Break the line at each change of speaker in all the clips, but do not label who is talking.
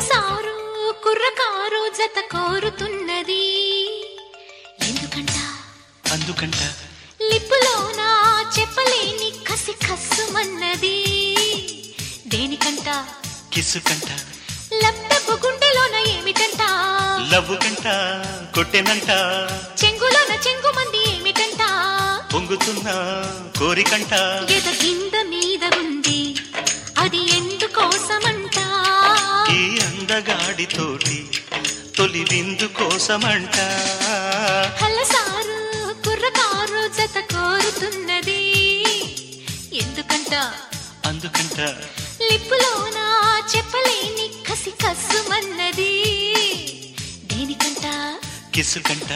హలసారు కుర్రకారు జత కోరుతున్నది ఎందుకంట
అందుకంట
లిప్పులోన చెప్పలేని కసి కస్సుమన్నది దేనికంట
కిస్సు కంట
లబ్బెబ్బు గుండెలోన ఏమిటంట
లవ్వు కంట కొట్టెనంట
చెంగులోన చెంగు మంది ఏమిటంట
పొంగుతున్న కోరికంట
ఎద కింద మీద ఉంది అది ఎందుకోసమంట
ఈ అందగాడితోటి తొలి విందు కోసమంట
హలసారు కుర్రకారు జత కోరుతున్నది ఎందుకంట
అందుకంట
లిప్పులోన చెప్పలేని కసి కస్సుమన్నది దేనికంట
కిస్సు కంట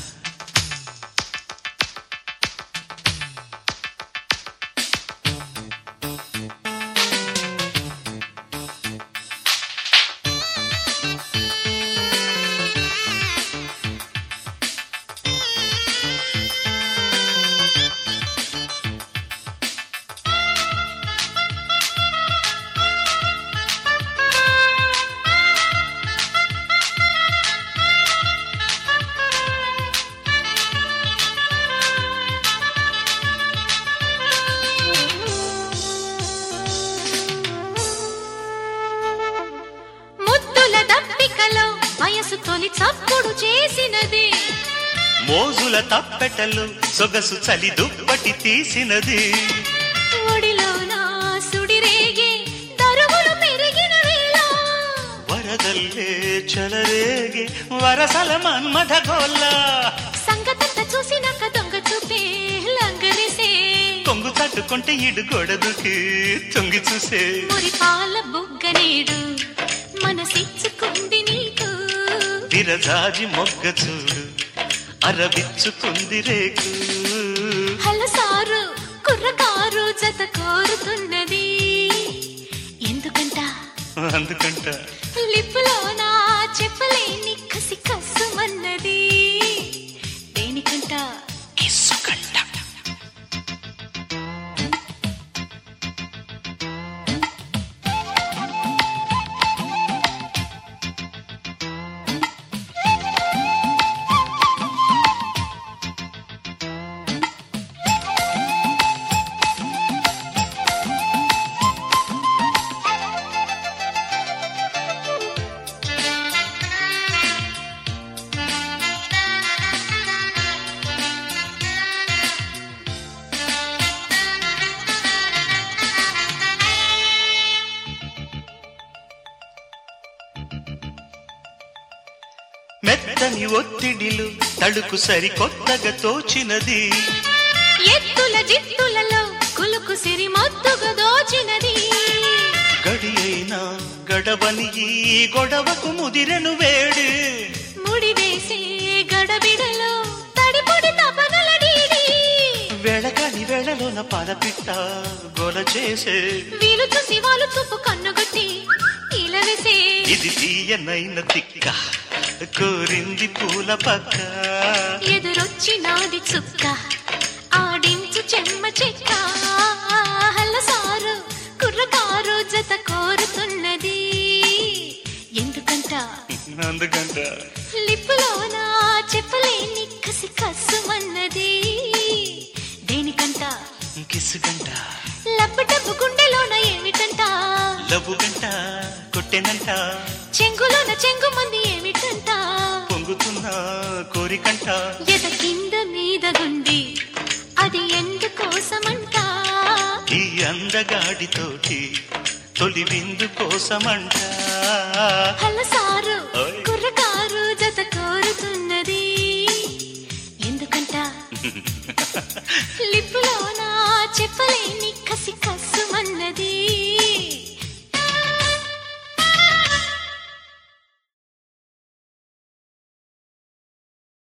ముద్దుల దప్పికలో వయసు తొలి చప్పుడు చేసినది
మోజుల తప్పెటలు సొగసు చలి దుప్పటి తీసినది
ఒడిలోన సుడిరేగే దరువులు పెరిగిన వేళ
వరదల్లే చలరేగే వరసల మన్మథ గోల్ల
సంగతంత చూసినాక దొంగ చూపే లంగరిసే
కొంగు తట్టుకుంటే ఇడు గొడదుకి తొంగి చూసే
మురి పాల బుగ్గ నేడు మనసిచ్చుకుంది నీకు
విరజాజి మొగ్గ చూడు అరవిచ్చుకుంది రేకు
హలసారు కుర్రకారు జత కోరుతున్నది ఎందుకంట
అందుకంట
లిప్పులోన చెప్పలేని కసి కస్సుమన్నది దేనికంట
కిస్సుకంట మెత్తని ఒత్తిడిలు తడుకు సరి కొత్తగా తోచినది
ఎత్తుల జిత్తులలో కులుకు సిరి మత్తుగా దోచినది
గడి అయినా గడవని ఈ గొడవకు ముదిరెను వేడి
ముడివేసే గడబిడలో తడిపొడి తపనల డీడి
వెళగని వేళలోన పదపిట్ట గొల చేసే
వీలు చూసి వాళ్ళు చూపు కన్నుగొట్టి ఇలవేసే
ఇది తీయనైన తిక్క కోరింది పూల పక్క
ఎదురొచ్చినాది చుక్క ఆడించు చెమ్మ చెక్క హల్లసారు కుర్రకారు జత కోరుతున్నది ఎందుకంట
అందుకంట
లిప్పులోన చెప్పలేని కసి కస్సుమన్నది దేనికంట
కిస్సు గంట
లబ్బటబ్బు గుండెలోన ఏమిటంట
లవ్వు గంట కొట్టెనంట
చెంగులోన చెంగు మంది ఏమిటంట
పొంగుతున్న కోరికంట
ఎద కింద మీద గుండి అది ఎందుకోసమంట
ఈ అందగాడితోటి తొలి విందు కోసమంట
హలసారు
ఓయ్.
కుర్రకారు జత కోరుతున్నది ఎందుకంట లిప్పులోన చెప్ప